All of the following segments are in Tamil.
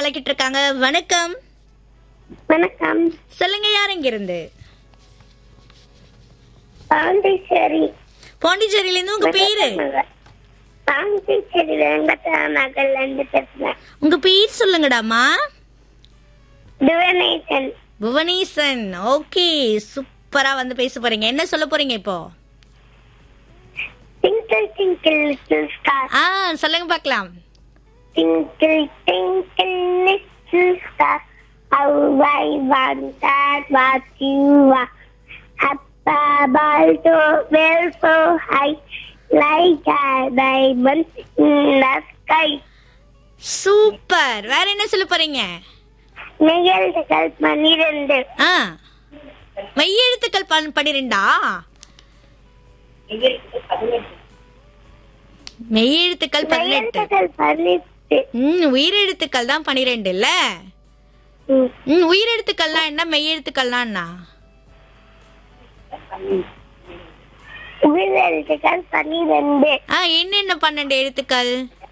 கலக்கிட்டு இருக்காங்க வணக்கம் வணக்கம் சொல்லுங்க யார் இங்க இருந்து பாண்டிச்சேரி பாண்டிச்சேரியில இருந்து உங்க பேரு பாண்டிச்சேரி வெங்கடா நகர்ல இருந்து பேசுறேன் உங்க பேர் சொல்லுங்கடாமா திவனேசன் புவனேசன் ஓகே சூப்பரா வந்து பேச போறீங்க என்ன சொல்ல போறீங்க இப்போ டிங்கிள் டிங்கிள் லிட்டில் ஸ்டார் ஆ சொல்லுங்க பார்க்கலாம் twinkle twinkle little star How I wondered what you are. Up above so well so high, like a diamond in the sky. Super வேற என்ன சொல்ல போறீங்க நிகழ்ச்சிகள் பன்னிரண்டு ஆ மெய்யெழுத்துக்கள் பன் பன்னிரெண்டா மெய்யெழுத்துக்கள் பதினெட்டு நிகழ்ச்சிகள் பன்னிரண்டு ம் உயிரெழுத்துக்கள் தான் பன்னிரெண்டு இல்ல ம். ம் உயிரெழுத்துக்கள்லாம் என்ன மெய்யெழுத்துக்கள்லாம் என்ன உயிரெழுத்துக்கள் பன்னிரண்டு ஆ என்னென்ன பன்னெண்டு எழுத்துக்கள்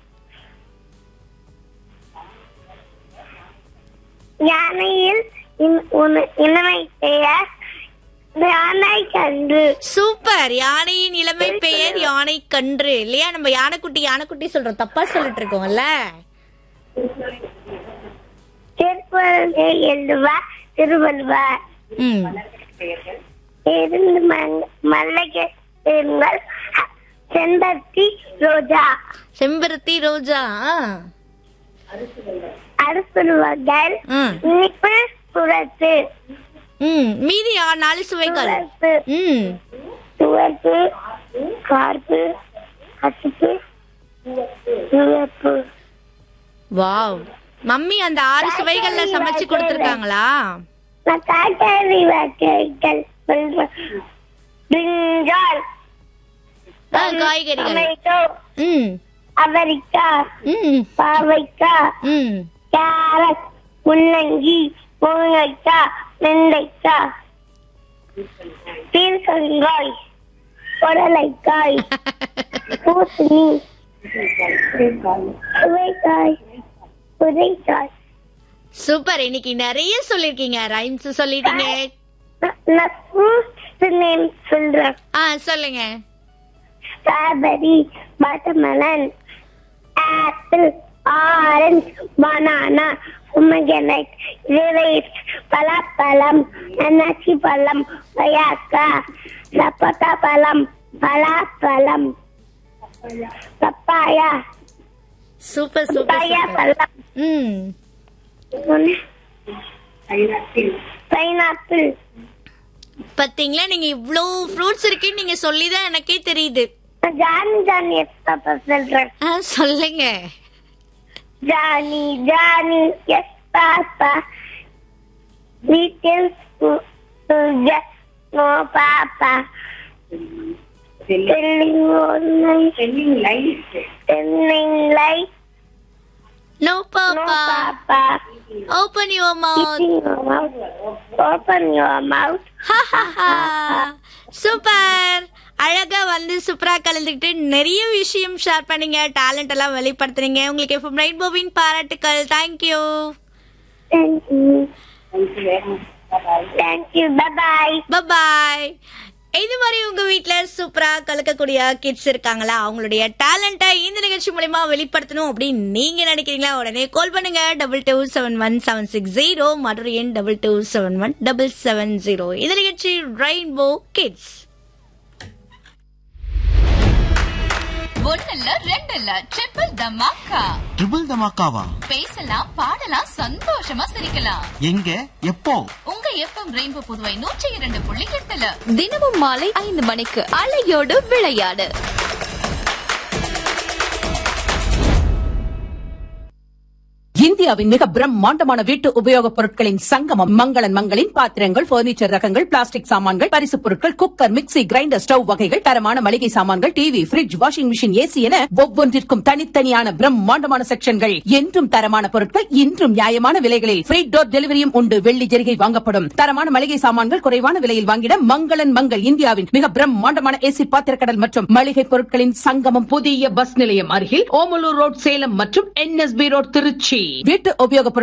யானையில் இன்- உன- இனமை பெயர் யானை கன்று சூப்பர் யானையின் இளமை பெயர் யானை கன்று இல்லையா நம்ம யானைக்குட்டி யானைக்குட்டி சொல்றோம் தப்பா சொல்லிட்டு இருக்கோம்ல திருக்குறளை எழுதுவார் திருவள்ளுவர் ம் இருந்து மல்லிகை பெண்கள் செம்பருத்தி ரோஜா செம்பருத்தி ரோஜா ஆ. அரசுவர்கள் ம் இனிப்பு புறத்து ம் மீதி ஆ- நாலு சுவைகள் புறத்து ம் துவர்ப்பு கார்ப்பு கசுப்பு சிவப்பு வாவ் மம்மி அந்த ஆறு சுவைகள்ல சமைச்சு கொடுத்துருக்காங்களா நான் காட்டாரி வார்த்தைகள் சொல்றேன் பிரிஞ்சால் ஆ, காய்கறிகள் டொமேட்டோ ம் அவரைக்காய் ம் பாவைக்காய் ம் கேரட் முள்ளங்கி முருங்கைக்காய் வெண்டைக்காய் பீர்க்கங்காய் புடலைக்காய் பூசணி சுவைக்காய் புதைக்காய் சூப்பர் இன்னைக்கு நிறைய சொல்லிருக்கீங்க ரைம்ஸ் சொல்லிட்டீங்க நான் நான் ஃப்ரூட்ஸ் நேம் சொல்றேன் ஆ சொல்லுங்க strawberry watermelon apple orange banana உமகனைட் கிரேப்ஸ் பலாப்பழம் அன்னாச்சி பழம் கொய்யாக்கா சப்போட்டா பழம் பலாப்பழம் papaya super super papaya super பழம் ம் பைனாப்பிள் பாத்தீங்களா நீங்க இவ்ளோ ஃப்ரூட்ஸ் இருக்குன்னு நீங்க சொல்லி தான் எனக்கே தெரியுது ஜானி ஜானி பாப்பா சொல்றேன் ஆ சொல்லுங்க Johnny, Johnny, yes, Papa. Little yes, no, Papa. Telling all night, Telling lies. telling lies, no no, papa Papa. Open your mouth Keeping your mouth, open your mouth. Super அழகா வந்து சூப்பரா கலந்துக்கிட்டு நிறைய விஷயம் ஷேர் பண்ணீங்க டேலண்ட் எல்லாம் வெளிப்படுத்துறீங்க உங்களுக்கு எஃப்எம் ரெயின்போவின் பாராட்டுக்கள் thank you Thank you. Thank you very much. Bye-bye. Thank you. Bye-bye. Bye bye இது மாதிரி உங்க வீட்ல சூப்பரா கலக்கக்கூடிய கிட்ஸ் இருக்காங்களா அவங்களுடைய டேலண்ட்டை இந்த நிகழ்ச்சி மூலயமா வெளிப்படுத்தணும் அப்படின்னு நீங்க நினைக்கிறீங்களா உடனே கால் பண்ணுங்க double two seven one seven six zero மற்றொரு எண் double two seven one double seven zero இந்த நிகழ்ச்சி ரெயின்போ கிட்ஸ் ஒண்ணுல்ல ரெண்டுல்ல ட்ரிபிள் தமாக்கா ட்ரிபிள் தமாக்காவா பேசலாம் பாடலாம் சந்தோஷமா சிரிக்கலாம் எங்க எப்போ உங்க எஃப்எம் ரெயின்போ புதுவை நூற்றி இரண்டு புள்ளி எட்டுல தினமும் மாலை ஐந்து மணிக்கு அலையோடு விளையாடு இந்தியாவின் மிக பிரம்மாண்டமான வீட்டு உபயோகப் பொருட்களின் சங்கமம் மங்களன் மங்களின் பாத்திரங்கள் பர்னிச்சர் ரகங்கள் பிளாஸ்டிக் சாமான்கள் பரிசுப் பொருட்கள் குக்கர் மிக்ஸி கிரைண்டர் ஸ்டவ் வகைகள் தரமான மளிகை சாமான்கள் TV fridge washing machine AC என ஒவ்வொன்றிற்கும் தனித்தனியான பிரம்மாண்டமான செக்ஷன்கள் என்றும் தரமான பொருட்கள் இன்றும் நியாயமான விலைகளில் ஃப்ரீ டோர் டெலிவரியும் உண்டு வெள்ளி ஜெரிகை வாங்கப்படும் தரமான மளிகை சாமான்கள் குறைவான விலையில் வாங்கிட மங்களன் மங்கள் இந்தியாவின் மிக பிரம்மாண்டமான ஏசி பாத்திரக்கடல் மற்றும் மளிகை பொருட்களின் சங்கமம் புதிய பஸ் நிலையம் அருகில் ஓமலூர் ரோட் சேலம் மற்றும் என்எஸ்பி ரோட் திருச்சி வீட்டு உபயோகப் பொருட்கள்